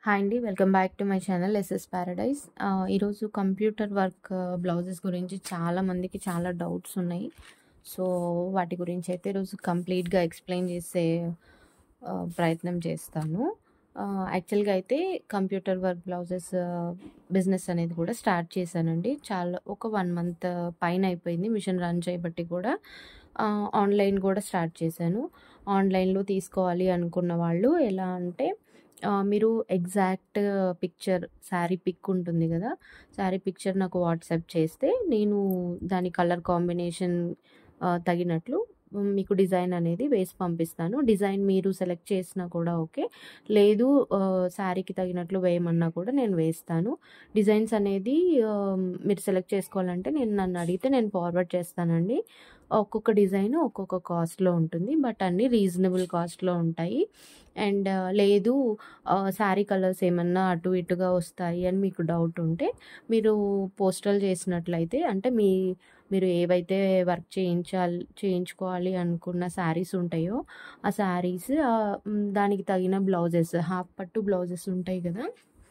Hi అండి. Welcome back to my channel SS paradise. ఆహ్, ఈరోజు కంప్యూటర్ వర్క్ బ్లౌజెస్ గురించి చాలా మందికి చాలా డౌట్స్ ఉన్నాయి. సో, వాటి గురించి అయితే ఈరోజు కంప్లీట్‌గా ఎక్స్‌ప్లెయిన్ చేసే ఆహ్, ప్రయత్నం చేస్తాను. ఆహ్, యాక్చువల్‌గా అయితే కంప్యూటర్ వర్క్ బ్లౌజెస్ బిజినెస్ అనేది కూడా స్టార్ట్ చేశానండి. చాలా ఒక 1 మంత్ పైన అయిపోయింది. మిషన్ రన్ చేయబట్టి కూడా ఆహ్, ఆన్‌లైన్ కూడా స్టార్ట్ చేశాను. ఆన్‌లైన్‌లో తీసుకోవాలి అనుకున్న వాళ్ళు ఎలా అంటే ఆహ్, మీరు ఎగ్జాక్ట్ పిక్చర్ శారీ పిక్ ఉంటుంది గదా! శారీ పిక్చర్ నాకు వాట్సాప్ చేస్తే నేను దాని కలర్ కాంబినేషన్ ఆహ్, తగినట్లు మీకు డిజైన్ అనేది వేసి పంపిస్తాను. డిజైన్ మీరు సెలెక్ట్ చేసినా కూడా ఓకే. లేదు ఆహ్, శారీకి తగినట్లు వేయమన్నా కూడా నేను వేస్తాను. డిజైన్స్ అనేది ఆహ్, మీరు సెలెక్ట్ చేసుకోవాలంటే నేను నన్ను అడిగితే నేను ఫార్వర్డ్ చేస్తానండి. ఒక్కొక్క డిజైన్ ఒక్కొక్క కాస్ట్‌లో ఉంటుంది. బట్ అన్నీ రీజనబుల్ కాస్ట్‌లో ఉంటాయి. అండ్ లేదు ఆహ్, శారీ కలర్స్ ఏమన్నా అటు ఇటుగా వస్తాయి అని మీకు డౌట్ ఉంటే మీరు పోస్టల్ చేసినట్లయితే అంటే మీ మీరు ఏవైతే వర్క్ చేయించాల్ చేయించుకోవాలి అనుకున్న శారీస్ ఉంటాయో ఆ శారీస్ ఆహ్, హ్మ్, దానికి తగిన బ్లౌజెస్ హాఫ్ పట్టు బ్లౌజెస్ ఉంటాయి గదా!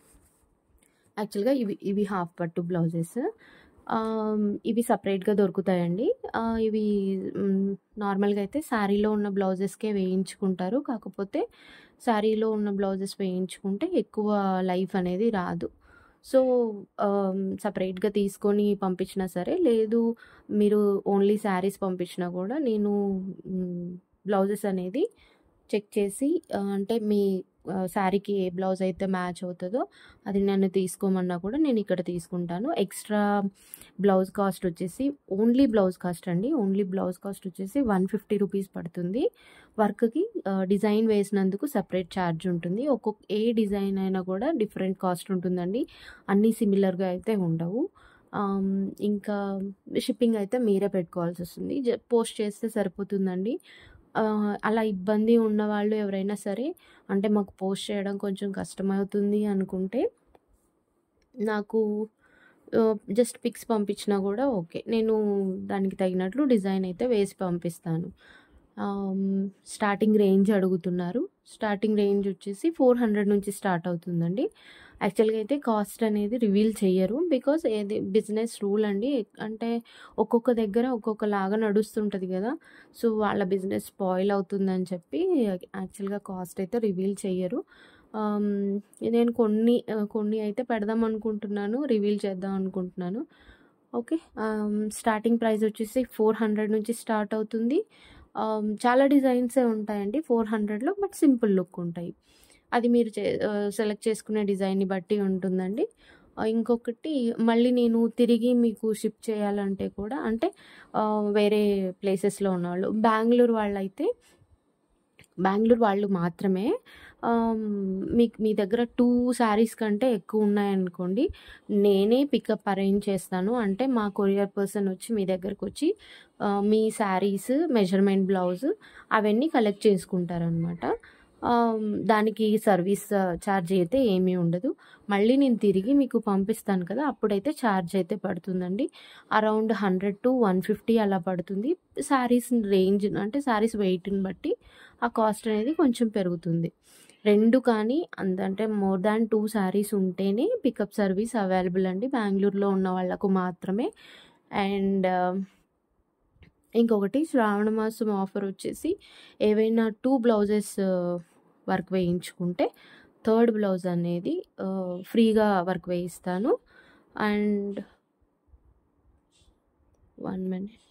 యాక్చువల్‌గా ఇవి ఇవి హాఫ్ పట్టు బ్లౌజెస్. ఆహ్, ఇవి సెపరేట్‌గా దొరుకుతాయండి. ఆహ్, ఇవి హ్మ్, నార్మల్‌గా అయితే శారీలో ఉన్న బ్లౌజెస్‌కే వేయించుకుంటారు. కాకపోతే శారీలో ఉన్న బ్లౌజెస్ వేయించుకుంటే ఎక్కువ లైఫ్ అనేది రాదు. సో, ఆహ్, సెపరేట్‌గా తీసుకొని పంపించినా సరే, లేదు మీరు ఓన్లీ శారీస్ పంపించినా కూడా నేను హ్మ్, బ్లౌజెస్ అనేది చెక్ చేసి ఆహ్, అంటే మీ ఆహ్, శారీకి ఏ బ్లౌజ్ అయితే మ్యాచ్ అవుతదో అది నన్ను తీసుకోమన్నా కూడా నేను ఇక్కడ తీసుకుంటాను. ఎక్స్‌ట్రా బ్లౌజ్ కాస్ట్ వచ్చేసి ఓన్లీ బ్లౌజ్ కాస్ట్ అండి. ఓన్లీ బ్లౌజ్ కాస్ట్ వచ్చేసి రూ. 150 పడుతుంది. వర్క్‌కి ఆహ్, డిజైన్ వేసినందుకు సెపరేట్ ఛార్జ్ ఉంటుంది. ఒక్కొక్క ఏ డిజైన్ అయినా కూడా డిఫరెంట్ కాస్ట్ ఉంటుందండి. అన్నీ సిమిలర్‌గా అయితే ఉండవు. ఆహ్, ఇంకా షిప్పింగ్ అయితే మీరే పెట్టుకోవాల్సొస్తుంది. జ పోస్ట్ చేస్తే సరిపోతుందండి. ఆహ్, అలా ఇబ్బంది ఉన్నవాళ్ళు ఎవరైనా సరే అంటే మాకు పోస్ట్ చేయడం కొంచెం కష్టమవుతుంది అనుకుంటే నాకు ఆహ్, జస్ట్ పిక్స్ పంపించినా కూడా ఓకే. నేను దానికి తగినట్లు డిజైన్ అయితే వేసి పంపిస్తాను. ఆహ్, స్టార్టింగ్ రేంజ్ అడుగుతున్నారు. స్టార్టింగ్ రేంజ్ వచ్చేసి 400 నుంచి స్టార్ట్ అవుతుందండి. యాక్చువల్‌గా అయితే కాస్ట్ అనేది రివీల్ చెయ్యరు. బికాజ్ ఏది బిజినెస్ రూల్ అండి. అంటే ఒక్కొక్క దగ్గర ఒక్కొక్కలాగా నడుస్తుంటది గదా! సో, వాళ్ళ బిజినెస్ స్పాయిల్ అవుతుందని చెప్పి యాక్చువల్‌గా కాస్ట్ అయితే రివీల్ చెయ్యరు. ఆహ్, నేను కొన్ని ఆహ్, కొన్ని అయితే పెడదాం అనుకుంటున్నాను. రివీల్ చేద్దాం అనుకుంటున్నాను. ఓకే. ఆహ్, స్టార్టింగ్ ప్రైస్ వచ్చేసి 400 నుంచి స్టార్ట్ అవుతుంది. ఆహ్, చాలా డిజైన్సే ఉంటాయండి 400లో బట్ సింపుల్ లుక్ ఉంటాయి. అది మీరు చే ఆహ్, సెలెక్ట్ చేసుకునే డిజైన్‌ని బట్టి ఉంటుందండి. ఆహ్, ఇంకొకటి మళ్ళీ నేను తిరిగి మీకు షిప్ చేయాలంటే కూడా అంటే ఆహ్, వేరే ప్లేసెస్‌లో ఉన్నవాళ్ళు బెంగుళూరు వాళ్ళైతే బెంగుళూరు వాళ్ళు మాత్రమే ఆహ్, మీకు మీ దగ్గర 2 శారీస్ కంటే ఎక్కువ ఉన్నాయనుకోండి, నేనే పికప్ అరేంజ్ చేస్తాను. అంటే మా కొరియర్ పర్సన్ వచ్చి మీ దగ్గరకొచ్చి ఆహ్, మీ శారీస్ మెజర్‌మెంట్ బ్లౌజ్ అవన్నీ కలెక్ట్ చేసుకుంటారనమాట. ఆహ్, దానికి సర్వీస్ ఛార్జ్ అయితే ఏమీ ఉండదు. మళ్ళీ నేను తిరిగి మీకు పంపిస్తాను కదా! అప్పుడైతే ఛార్జ్ అయితే పడుతుందండి. అరౌండ్ 100-150 అలా పడుతుంది. శారీస్ రేంజ్ అంటే శారీస్ వెయిట్‌ని బట్టి ఆ కాస్ట్ అనేది కొంచెం పెరుగుతుంది. 2 కానీ అంత అంటే మోర్ దాన్ 2 శారీస్ ఉంటేనే పికప్ సర్వీస్ అవైలబుల్ అండి. బెంగుళూరులో ఉన్న వాళ్ళకు మాత్రమే. అండ్ ఇంకొకటి శ్రావణ మాసం ఆఫర్ వచ్చేసి ఏవైనా 2 బ్లౌజెస్ వర్క్ వేయించుకుంటే థర్డ్ బ్లౌజ్ అనేది ఆహ్, ఫ్రీగా వర్క్ వేయిస్తాను. And 1 minute.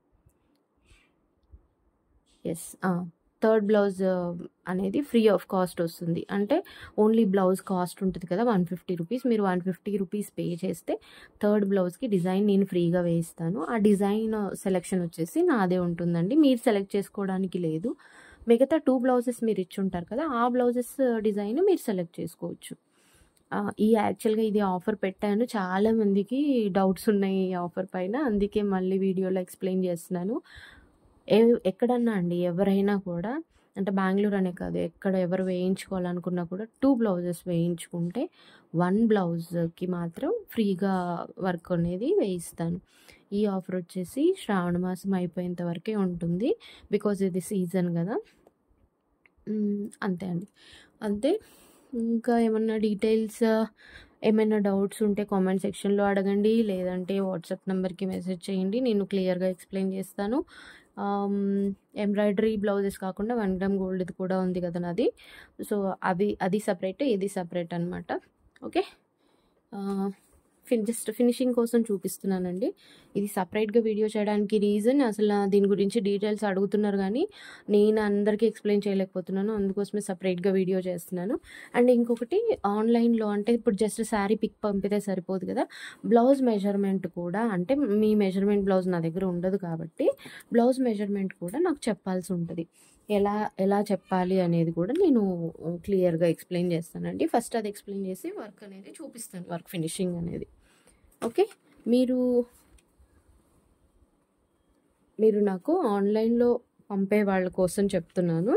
యెస్. ఆ! థర్డ్ బ్లౌజ్ అనేది ఫ్రీ ఆఫ్ కాస్ట్ వస్తుంది. అంటే ఓన్లీ బ్లౌజ్ కాస్ట్ ఉంటది కదా! రూ. 150 మీరు రూ. 150 పే చేస్తే థర్డ్ బ్లౌజ్‌కి డిజైన్ నేను ఫ్రీగా వేయిస్తాను. ఆ డిజైన్ సెలక్షన్ వచ్చేసి నాదే ఉంటుందండి. మీరు సెలెక్ట్ చేసుకోవడానికి లేదు. మిగతా 2 బ్లౌజెస్ మీరు ఇచ్చుంటారు కదా! ఆ బ్లౌజెస్ డిజైన్ మీరు సెలెక్ట్ చేసుకోవచ్చు. ఆహ్, ఈ యాక్చువల్‌గా ఇది ఆఫర్ పెట్టాను. చాలా మందికి డౌట్స్ ఉన్నాయి ఈ ఆఫర్ పైన. అందుకే మళ్ళీ వీడియోలో ఎక్స్‌ప్లెయిన్ చేస్తున్నాను. ఏ ఎక్కడన్నా అండి ఎవరైనా కూడా అంటే బెంగుళూరు అనే కాదు. ఎక్కడ ఎవరు వేయించుకోవాలనుకున్నా కూడా 2 బ్లౌజెస్ వేయించుకుంటే 1 బ్లౌజ్‌కి మాత్రం ఫ్రీగా వర్క్ అనేది వేయిస్తాను. ఈ ఆఫర్ వచ్చేసి శ్రావణ మాసం అయిపోయేంత వరకే ఉంటుంది. బికాజ్ ఇది సీజన్ గదా! హ్మ్. అంతే అండి. అంతే ఇంకా ఏమన్నా డీటెయిల్స్ ఏమైనా డౌట్స్ ఉంటే కామెంట్ సెక్షన్లో అడగండి లేదంటే వాట్సాప్ నెంబర్కి మెసేజ్ చేయండి నేను క్లియర్గా ఎక్స్ప్లెయిన్ చేస్తాను ఎంబ్రాయిడరీ బ్లౌజెస్ కాకుండా వన్ గ్రామ్ గోల్డ్ది కూడా ఉంది కదా నాది సో అవి అది సపరేట్ ఇది సపరేట్ అనమాట ఓకే ఫిన్ జస్ట్ ఫినిషింగ్ కోసం చూపిస్తున్నానండి ఇది సపరేట్గా వీడియో చేయడానికి రీజన్ అసలు దీని గురించి డీటెయిల్స్ అడుగుతున్నారు కానీ నేను అందరికీ ఎక్స్ప్లెయిన్ చేయలేకపోతున్నాను అందుకోసమే సపరేట్గా వీడియో చేస్తున్నాను అండ్ ఇంకొకటి ఆన్లైన్లో అంటే ఇప్పుడు జస్ట్ శారీ పిక్ పంపితే సరిపోదు కదా బ్లౌజ్ మెజర్మెంట్ కూడా అంటే మీ మెజర్మెంట్ బ్లౌజ్ నా దగ్గర ఉండదు కాబట్టి బ్లౌజ్ మెజర్మెంట్ కూడా నాకు చెప్పాల్సి ఉంటుంది ఎలా ఎలా చెప్పాలి అనేది కూడా నేను క్లియర్గా ఎక్స్ప్లెయిన్ చేస్తానండి ఫస్ట్ అది ఎక్స్ప్లెయిన్ చేసి వర్క్ అనేది చూపిస్తాను వర్క్ ఫినిషింగ్ అనేది ఓకే మీరు మీరు నాకు ఆన్లైన్లో పంపే వాళ్ళ కోసం చెప్తున్నాను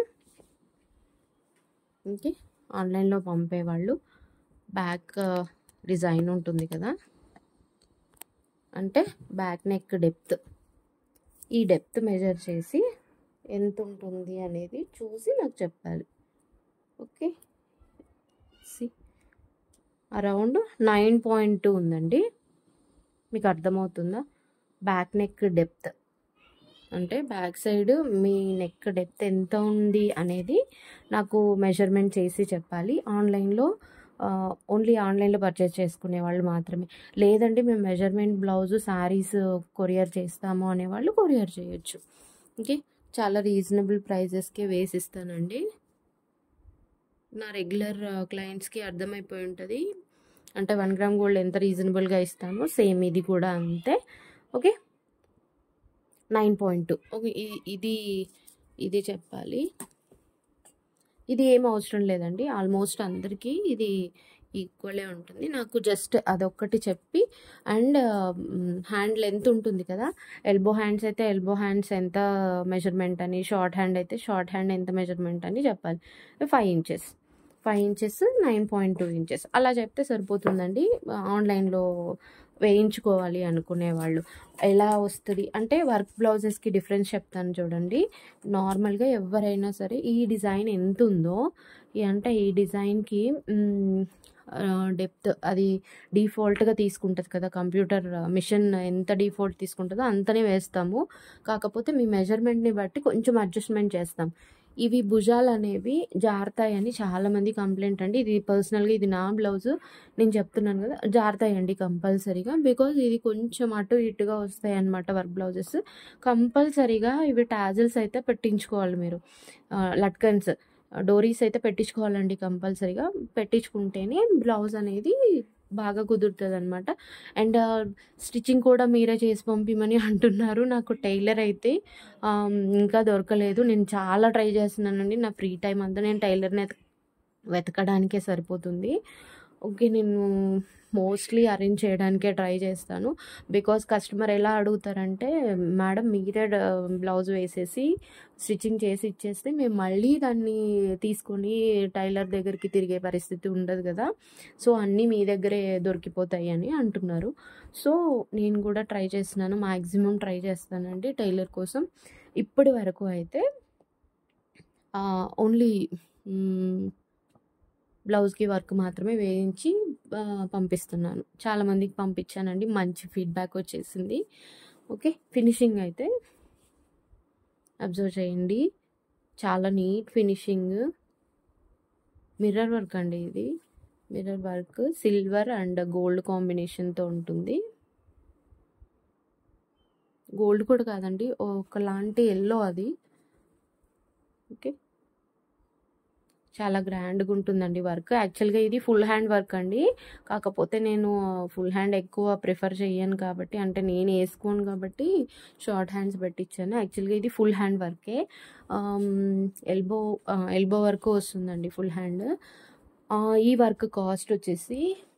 ఓకే ఆన్లైన్లో పంపే వాళ్ళు బ్యాక్ డిజైన్ ఉంటుంది కదా అంటే బ్యాక్ నెక్ డెప్త్ ఈ డెప్త్ మెజర్ చేసి ఎంత ఉంటుంది అనేది చూసి నాకు చెప్పాలి okay see around nine point two ఉందండి మీకు అర్థమవుతుందా బ్యాక్ నెక్ డెప్త్ అంటే బ్యాక్ సైడ్ మీ నెక్ డెప్త్ ఎంత ఉంది అనేది నాకు మెజర్మెంట్ చేసి చెప్పాలి ఆన్లైన్లో ఓన్లీ ఆన్లైన్లో పర్చేస్ చేసుకునే వాళ్ళు మాత్రమే లేదంటే మేము మెజర్మెంట్ బ్లౌజ్ శారీస్ కొరియర్ చేస్తాము అనేవాళ్ళు కొరియర్ చేయొచ్చు ఓకే చాలా రీజనబుల్ ప్రైజెస్కే వేసి ఇస్తానండి నా రెగ్యులర్ క్లయింట్స్కి అర్థమైపోయి ఉంటుంది అంటే వన్ గ్రామ్ గోల్డ్ ఎంత రీజనబుల్గా ఇస్తామో సేమ్ ఇది కూడా అంతే okay nine point two okay ఇది ఇది చెప్పాలి ఇది ఏం అవసరం లేదండి ఆల్మోస్ట్ అందరికీ ఇది ఈక్వలే ఉంటుంది నాకు జస్ట్ అదొక్కటి చెప్పి అండ్ హ్యాండ్ లెంత్ ఉంటుంది కదా ఎల్బో హ్యాండ్స్ అయితే ఎల్బో హ్యాండ్స్ ఎంత మెజర్మెంట్ అని షార్ట్ హ్యాండ్ అయితే షార్ట్ హ్యాండ్ ఎంత మెజర్మెంట్ అని చెప్పాలి five inches five inches nine point two inches అలా చెప్తే సరిపోతుందండి ఆన్లైన్లో వేయించుకోవాలి అనుకునే వాళ్ళు ఎలా వస్తుంది అంటే వర్క్ బ్లౌజెస్కి డిఫరెన్స్ చెప్తాను చూడండి నార్మల్గా ఎవరైనా సరే ఈ డిజైన్ ఎంత ఉందో అంటే ఈ డిజైన్కి డెప్త్ అది డిఫాల్ట్గా తీసుకుంటుంది కదా కంప్యూటర్ మిషన్ ఎంత డిఫాల్ట్ తీసుకుంటుందో అంతనే వేస్తాము కాకపోతే మీ మెజర్మెంట్ని బట్టి కొంచెం అడ్జస్ట్మెంట్ చేస్తాం ఇవి భుజాలు అనేవి జారుతాయని చాలామంది కంప్లైంట్ అండి ఇది పర్సనల్గా ఇది నా బ్లౌజ్ నేను చెప్తున్నాను కదా జారుతాయండి కంపల్సరీగా బికాజ్ ఇది కొంచెం అటు ఇటుగా వస్తాయి అన్నమాట వర్క్ బ్లౌజెస్ కంపల్సరీగా ఇవి టాజిల్స్ అయితే పెట్టించుకోవాలి మీరు లట్కన్స్ డోరీస్ అయితే పెట్టించుకోవాలండి కంపల్సరీగా పెట్టించుకుంటేనే బ్లౌజ్ అనేది బాగా కుదురుతుంది అనమాట అండ్ స్టిచ్చింగ్ కూడా మీరే చేసి పంపిమని అంటున్నారు నాకు టైలర్ అయితే ఇంకా దొరకలేదు నేను చాలా ట్రై చేస్తున్నానండి నా ఫ్రీ టైం అంతా నేను టైలర్ని వెతకడానికే సరిపోతుంది ఓకే నేను మోస్ట్లీ అరేంజ్ చేయడానికే ట్రై చేస్తాను బికాస్ కస్టమర్ ఎలా అడుగుతారంటే మేడం మీరే బ్లౌజ్ వేసేసి స్టిచ్చింగ్ చేసి ఇచ్చేస్తే మేము మళ్ళీ దాన్ని తీసుకొని టైలర్ దగ్గరికి తిరిగే పరిస్థితి ఉండదు కదా సో అన్నీ మీ దగ్గరే దొరికిపోతాయి అని అంటున్నారు సో నేను కూడా ట్రై చేస్తున్నాను మ్యాక్సిమం ట్రై చేస్తానండి టైలర్ కోసం ఇప్పటి వరకు అయితే ఓన్లీ బ్లౌజ్కి వర్క్ మాత్రమే వేయించి పంపిస్తున్నాను చాలామందికి పంపించానండి మంచి ఫీడ్బ్యాక్ వచ్చేసింది ఓకే ఫినిషింగ్ అయితే అబ్జర్వ్ చేయండి చాలా నీట్ ఫినిషింగ్ మిర్రర్ వర్క్ అండి ఇది mirror work silver and gold కాంబినేషన్తో ఉంటుంది గోల్డ్ కూడా కాదండి ఒకలాంటి ఎల్లో అది ఓకే చాలా గ్రాండ్గా ఉంటుందండి వర్క్ యాక్చువల్గా ఇది ఫుల్ హ్యాండ్ వర్క్ అండి కాకపోతే నేను ఫుల్ హ్యాండ్ ఎక్కువ ప్రిఫర్ చేయను కాబట్టి అంటే నేను వేసుకోను కాబట్టి షార్ట్ హ్యాండ్స్ పెట్టించాను యాక్చువల్గా ఇది ఫుల్ హ్యాండ్ వర్కే ఎల్బో ఎల్బో వర్క్ వస్తుందండి ఫుల్ హ్యాండ్ ఈ వర్క్ కాస్ట్ వచ్చేసి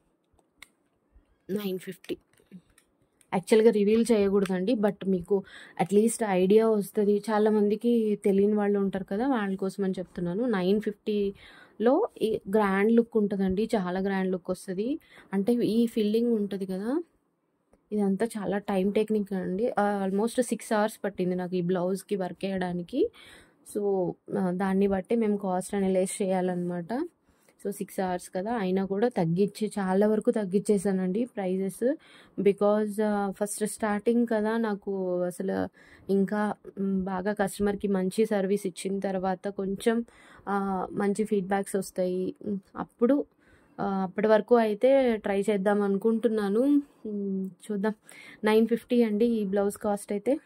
నైన్ ఫిఫ్టీ యాక్చువల్గా రివీల్ చేయకూడదండి బట్ మీకు అట్లీస్ట్ ఐడియా వస్తుంది చాలామందికి తెలియని వాళ్ళు ఉంటారు కదా వాళ్ళ కోసం అని చెప్తున్నాను నైన్ ఫిఫ్టీలో ఈ గ్రాండ్ లుక్ ఉంటుందండి చాలా గ్రాండ్ లుక్ వస్తుంది అంటే ఈ ఫిల్లింగ్ ఉంటుంది కదా ఇదంతా చాలా టైం టెక్నిక్ అండి ఆల్మోస్ట్ సిక్స్ అవర్స్ పట్టింది నాకు ఈ బ్లౌజ్కి వర్క్ వేయడానికి సో దాన్ని బట్టి మేము కాస్ట్ అనలైజ్ చేయాలన్నమాట సో సిక్స్ అవర్స్ కదా అయినా కూడా తగ్గించి చాలా వరకు తగ్గించేసానండి ప్రైజెస్ బికాజ్ ఫస్ట్ స్టార్టింగ్ కదా నాకు అసలు ఇంకా మ్, బాగా కస్టమర్కి మంచి సర్వీస్ ఇచ్చిన తర్వాత కొంచెం ఆ, మంచి ఫీడ్బ్యాక్స్ వస్తాయి మ్, అప్పుడు ఆ, అప్పటి వరకు అయితే ట్రై చేద్దాం అనుకుంటున్నాను మ్, చూద్దాం నైన్ ఫిఫ్టీ అండి ఈ బ్లౌజ్ కాస్ట్ అయితే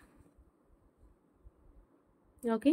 ఓకే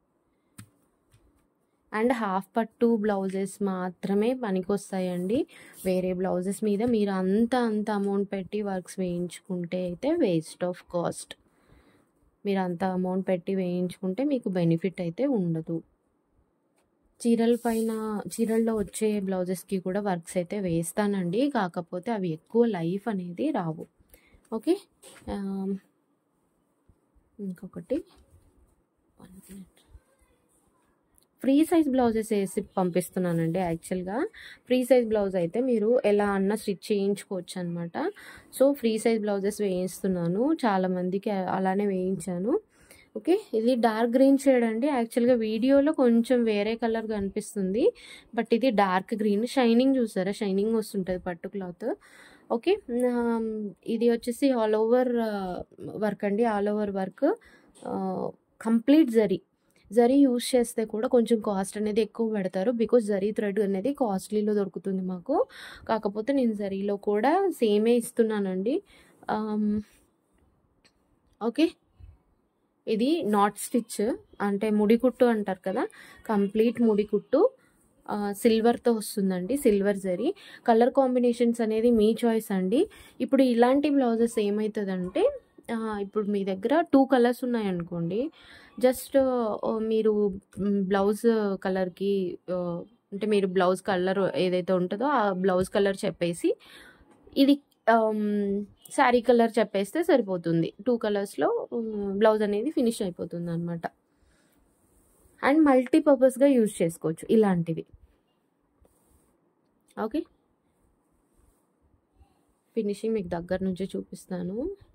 అండ్ హాఫ్ పట్టు బ్లౌజెస్ మాత్రమే పనికొస్తాయండి వేరే బ్లౌజెస్ మీద మీరు అంత అంత అమౌంట్ పెట్టి వర్క్స్ వేయించుకుంటే అయితే వేస్ట్ ఆఫ్ కాస్ట్ మీరు అంత అమౌంట్ పెట్టి వేయించుకుంటే మీకు బెనిఫిట్ అయితే ఉండదు చీరల పైన చీరల్లో వచ్చే బ్లౌజెస్కి కూడా వర్క్స్ అయితే వేస్తానండి కాకపోతే అవి ఎక్కువ లైఫ్ అనేది రావు ఓకే ఆమ్, ఇంకొకటి one minute free size blouses వేసి పంపిస్తున్నానండి యాక్చువల్గా ఫ్రీ సైజ్ బ్లౌజ్ అయితే మీరు ఎలా అన్నా స్టిచ్ చేయించుకోవచ్చు అనమాట సో ఫ్రీ సైజ్ బ్లౌజెస్ వేయిస్తున్నాను చాలామందికి అలానే వేయించాను ఓకే ఇది డార్క్ గ్రీన్ షేడ్ అండి యాక్చువల్గా వీడియోలో కొంచెం వేరే కలర్ కనిపిస్తుంది బట్ ఇది డార్క్ గ్రీన్ షైనింగ్ చూసారా షైనింగ్ వస్తుంటుంది పట్టు క్లాత్ ఓకే ఆమ్, ఇది వచ్చేసి ఆల్ ఓవర్ వర్క్ అండి all over work complete zari zari use చేస్తే కూడా కొంచెం కాస్ట్ అనేది ఎక్కువ పెడతారు బికాజ్ జరీ థ్రెడ్ అనేది కాస్ట్లీలో దొరుకుతుంది మాకు కాకపోతే నేను జరీలో కూడా సేమే ఇస్తున్నానండి ఆమ్, ఓకే ఇది నాట్ స్టిచ్ అంటే ముడి కుట్టు అంటారు కదా కంప్లీట్ ముడి కుట్టు ఆ, సిల్వర్తో వస్తుందండి సిల్వర్ జరీ కలర్ కాంబినేషన్స్ అనేది మీ చాయిస్ అండి ఇప్పుడు ఇలాంటి బ్లౌజెస్ ఏమవుతుందంటే ఆ, ఇప్పుడు మీ దగ్గర టూ కలర్స్ ఉన్నాయనుకోండి జస్ట్ మీరు బ్లౌజ్ కలర్కి అంటే మీరు బ్లౌజ్ కలర్ ఏదైతే ఉంటుందో ఆ బ్లౌజ్ కలర్ చెప్పేసి ఇది శారీ కలర్ చెప్పేస్తే సరిపోతుంది టూ కలర్స్లో బ్లౌజ్ అనేది ఫినిష్ అయిపోతుంది అనమాట అండ్ మల్టీపర్పస్గా యూజ్ చేసుకోవచ్చు ఇలాంటివి ఓకే ఫినిషింగ్ మీకు దగ్గర నుంచి చూపిస్తాను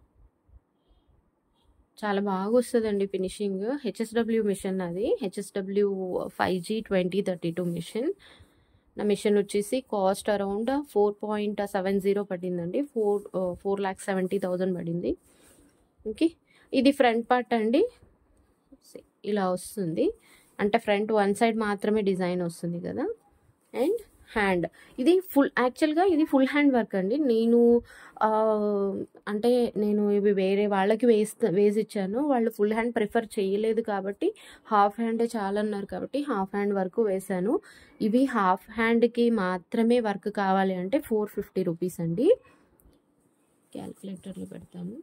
చాలా బాగా వస్తుందండి ఫినిషింగ్ హెచ్ఎస్డబ్ల్యూ మిషన్ అది HSW five G twenty thirty two machine నా మిషన్ వచ్చేసి cost around four point seven zero పడిందండి four four lakh seventy thousand పడింది ఓకే ఇది ఫ్రంట్ పార్ట్ అండి ఇలా వస్తుంది అంటే ఫ్రంట్ వన్ సైడ్ మాత్రమే డిజైన్ వస్తుంది కదా అండ్ హ్యాండ్ ఇది ఫుల్ యాక్చువల్గా ఇది ఫుల్ హ్యాండ్ వర్క్ అండి నేను ఆ, అంటే నేను ఇవి వేరే వాళ్ళకి వేస్తా వేసి ఇచ్చాను వాళ్ళు ఫుల్ హ్యాండ్ ప్రిఫర్ చేయలేదు కాబట్టి హాఫ్ హ్యాండే చాలా అన్నారు కాబట్టి హాఫ్ హ్యాండ్ వరకు వేశాను ఇవి హాఫ్ హ్యాండ్కి మాత్రమే వర్క్ కావాలి అంటే ఫోర్ ఫిఫ్టీ రూపీస్ అండి క్యాల్కులేటర్లో పెడతాను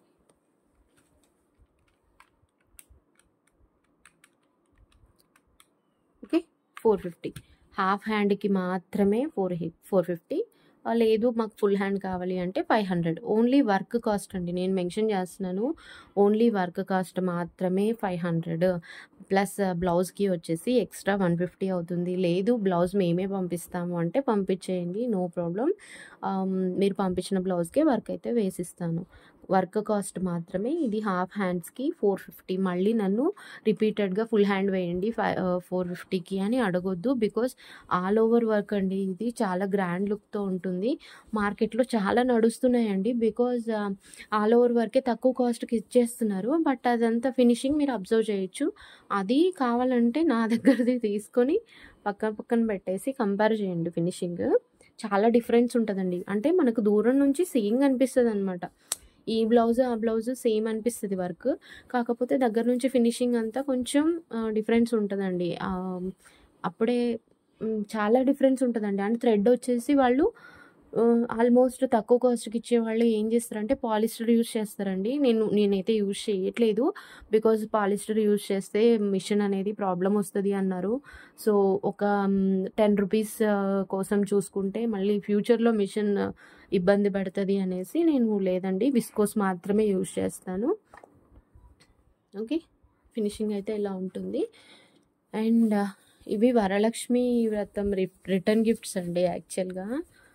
ఓకే ఫోర్ ఫిఫ్టీ హాఫ్ హ్యాండ్కి మాత్రమే ఫోర్ ఫోర్ ఫిఫ్టీ లేదు మాకు ఫుల్ హ్యాండ్ కావాలి అంటే five hundred only work cost అండి నేను మెన్షన్ చేస్తున్నాను ఓన్లీ వర్క్ కాస్ట్ మాత్రమే ఫైవ్ హండ్రెడ్ ప్లస్ బ్లౌజ్కి వచ్చేసి ఎక్స్ట్రా వన్ ఫిఫ్టీ అవుతుంది లేదు బ్లౌజ్ మేమే పంపిస్తాము అంటే పంపించేయండి నో ప్రాబ్లం మీరు పంపించిన బ్లౌజ్కే వర్క్ అయితే వేసిస్తాను వర్క్ కాస్ట్ మాత్రమే ఇది హాఫ్ హ్యాండ్స్కి ఫోర్ ఫిఫ్టీ మళ్ళీ నన్ను రిపీటెడ్గా ఫుల్ హ్యాండ్ వేయండి ఫైవ్ ఫోర్ ఫిఫ్టీకి అని అడగొద్దు బికాస్ ఆల్ ఓవర్ వర్క్ అండి ఇది చాలా గ్రాండ్ లుక్తో ఉంటుంది మార్కెట్లో చాలా నడుస్తున్నాయండి బికాజ్ ఆల్ ఓవర్ వర్కే తక్కువ కాస్ట్కి ఇచ్చేస్తున్నారు బట్ అదంతా ఫినిషింగ్ మీరు అబ్జర్వ్ చేయొచ్చు అది కావాలంటే నా దగ్గరది తీసుకొని పక్కన పక్కన పెట్టేసి కంపేర్ చేయండి ఫినిషింగ్ చాలా డిఫరెన్స్ ఉంటుందండి అంటే మనకు దూరం నుంచి సేమ్ అనిపిస్తుంది అనమాట ఈ బ్లౌజ్ ఆ బ్లౌజ్ సేమ్ అనిపిస్తుంది వర్క్ కాకపోతే దగ్గర నుంచి ఫినిషింగ్ అంతా కొంచెం డిఫరెన్స్ ఉంటుందండి ఆ, అప్పుడే మ్, చాలా డిఫరెన్స్ ఉంటుందండి అండ్ థ్రెడ్ వచ్చేసి వాళ్ళు ఆల్మోస్ట్ తక్కువ కాస్ట్కి ఇచ్చే వాళ్ళు ఏం చేస్తారంటే పాలిస్టర్ యూస్ చేస్తారండి నేను నేనైతే యూజ్ చేయట్లేదు బికాజ్ పాలిస్టర్ యూజ్ చేస్తే మిషన్ అనేది ప్రాబ్లం వస్తుంది అన్నారు సో ఒక టెన్ రూపీస్ కోసం చూసుకుంటే మళ్ళీ ఫ్యూచర్లో మిషన్ ఇబ్బంది పడుతుంది అనేసి నేను లేదండి విస్కోస్ మాత్రమే యూజ్ చేస్తాను ఓకే ఫినిషింగ్ అయితే ఇలా ఉంటుంది అండ్ ఇవి వరలక్ష్మి వ్రతం రిటర్న్ గిఫ్ట్స్ అండి యాక్చువల్గా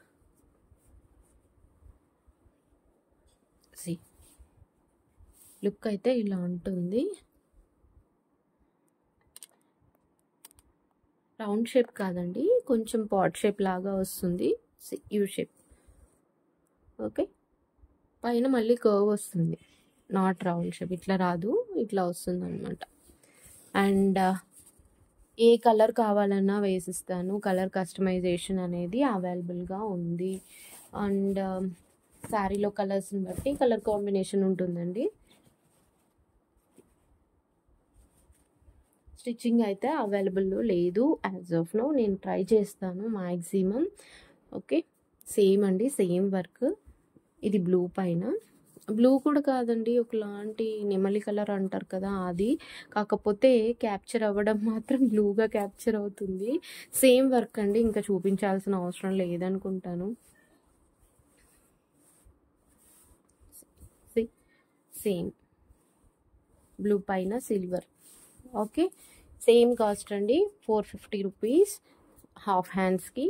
సి లుక్ అయితే ఇలా ఉంటుంది రౌండ్ షేప్ కాదండి కొంచెం పాట్ షేప్ లాగా వస్తుంది యూ షేప్ ఓకే పైన మళ్ళీ కర్వ్ వస్తుంది నాట్ రౌండ్ షేప్ ఇట్లా రాదు ఇట్లా వస్తుంది అనమాట అండ్ ఏ కలర్ కావాలన్నా వేసిస్తాను కలర్ కస్టమైజేషన్ అనేది అవైలబుల్గా ఉంది అండ్ శారీలో కలర్స్ని బట్టి కలర్ కాంబినేషన్ ఉంటుందండి స్టిచ్చింగ్ అయితే అవైలబుల్ లేదు యాజ్ ఆఫ్ నో నేను ట్రై చేస్తాను మ్యాక్సిమం ఓకే సేమ్ అండి సేమ్ వర్క్ ఇది బ్లూ పైన బ్లూ కూడా కాదండి ఒకలాంటి నెమలి కలర్ అంటారు కదా అది కాకపోతే క్యాప్చర్ అవ్వడం మాత్రం బ్లూగా క్యాప్చర్ అవుతుంది సేమ్ వర్క్ అండి ఇంకా చూపించాల్సిన అవసరం లేదనుకుంటాను సేమ్ బ్లూ పైన సిల్వర్ ఓకే సేమ్ కాస్ట్ అండి ఫోర్ ఫిఫ్టీ రూపీస్ హాఫ్ హ్యాండ్స్కి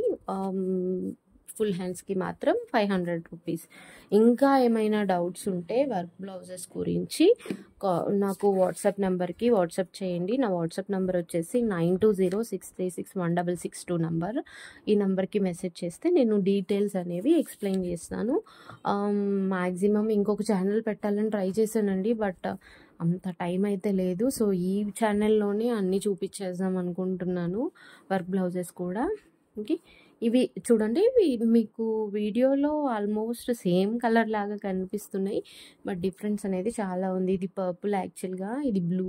ఫుల్ హ్యాండ్స్కి మాత్రం ఫైవ్ హండ్రెడ్ రూపీస్ ఇంకా ఏమైనా డౌట్స్ ఉంటే వర్క్ బ్లౌజెస్ గురించి నాకు వాట్సాప్ నెంబర్కి వాట్సాప్ చేయండి నా వాట్సాప్ నెంబర్ వచ్చేసి nine two zero six three six one double six two number ఈ నెంబర్కి మెసేజ్ చేస్తే నేను డీటెయిల్స్ అనేవి ఎక్స్ప్లెయిన్ చేస్తాను మ్యాక్సిమం ఇంకొక ఛానల్ పెట్టాలని ట్రై చేశానండి బట్ అంత టైం అయితే లేదు సో ఈ ఛానల్లోనే అన్నీ చూపించేద్దాం అనుకుంటున్నాను వర్క్ బ్లౌజెస్ కూడా ఓకే ఇవి చూడండి ఇవి మీకు వీడియోలో ఆల్మోస్ట్ సేమ్ కలర్ లాగా కనిపిస్తున్నాయి బట్ డిఫరెన్స్ అనేది చాలా ఉంది ఇది పర్పుల్ యాక్చువల్గా ఇది బ్లూ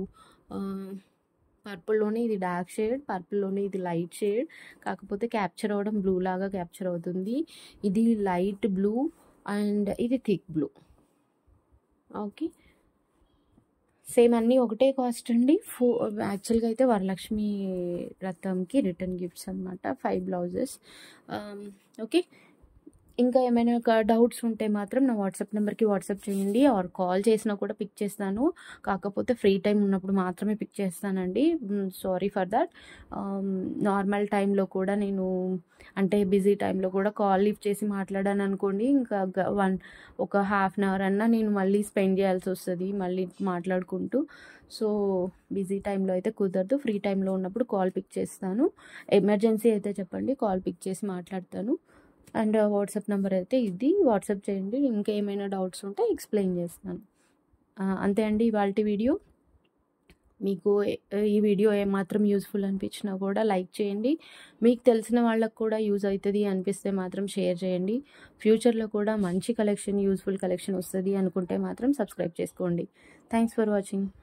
పర్పుల్లోనే ఇది డార్క్ షేడ్ పర్పుల్లోనే ఇది లైట్ షేడ్ కాకపోతే క్యాప్చర్ అవ్వడం బ్లూ లాగా క్యాప్చర్ అవుతుంది ఇది లైట్ బ్లూ అండ్ ఇది థిక్ బ్లూ ఓకే సేమ్ అన్నీ ఒకటే కాస్ట్ అండి ఫో యాక్చువల్గా అయితే వరలక్ష్మి రథంకి రిటర్న్ గిఫ్ట్స్ అనమాట ఫైవ్ బ్లౌజెస్ ఓకే ఇంకా ఏమైనా డౌట్స్ ఉంటే మాత్రం నా వాట్సాప్ నెంబర్కి వాట్సాప్ చేయండి ఆర్ కాల్ చేసినా కూడా పిక్ చేస్తాను కాకపోతే ఫ్రీ టైం ఉన్నప్పుడు మాత్రమే పిక్ చేస్తానండి సారీ ఫర్ దట్ నార్మల్ టైంలో కూడా నేను అంటే బిజీ టైంలో కూడా కాల్ లిఫ్ట్ చేసి మాట్లాడాను అనుకోండి ఇంకా వన్ ఒక హాఫ్ అన్ అవర్ అన్నా నేను మళ్ళీ స్పెండ్ చేయాల్సి వస్తుంది మళ్ళీ మాట్లాడుకుంటూ సో బిజీ టైంలో అయితే కుదరదు ఫ్రీ టైంలో ఉన్నప్పుడు కాల్ పిక్ చేస్తాను ఎమర్జెన్సీ అయితే చెప్పండి కాల్ పిక్ చేసి మాట్లాడతాను అండ్ వాట్సాప్ నెంబర్ అయితే ఇది వాట్సాప్ చేయండి ఇంకా ఏమైనా డౌట్స్ ఉంటే ఎక్స్ప్లెయిన్ చేస్తాను అంతే అండి ఇవాళ వీడియో మీకు ఈ వీడియో ఏమాత్రం యూస్ఫుల్ అనిపించినా కూడా లైక్ చేయండి మీకు తెలిసిన వాళ్ళకు కూడా యూజ్ అవుతుంది అనిపిస్తే మాత్రం షేర్ చేయండి ఫ్యూచర్లో కూడా మంచి కలెక్షన్ యూస్ఫుల్ కలెక్షన్ వస్తుంది అనుకుంటే మాత్రం సబ్స్క్రైబ్ చేసుకోండి థ్యాంక్స్ ఫర్ వాచింగ్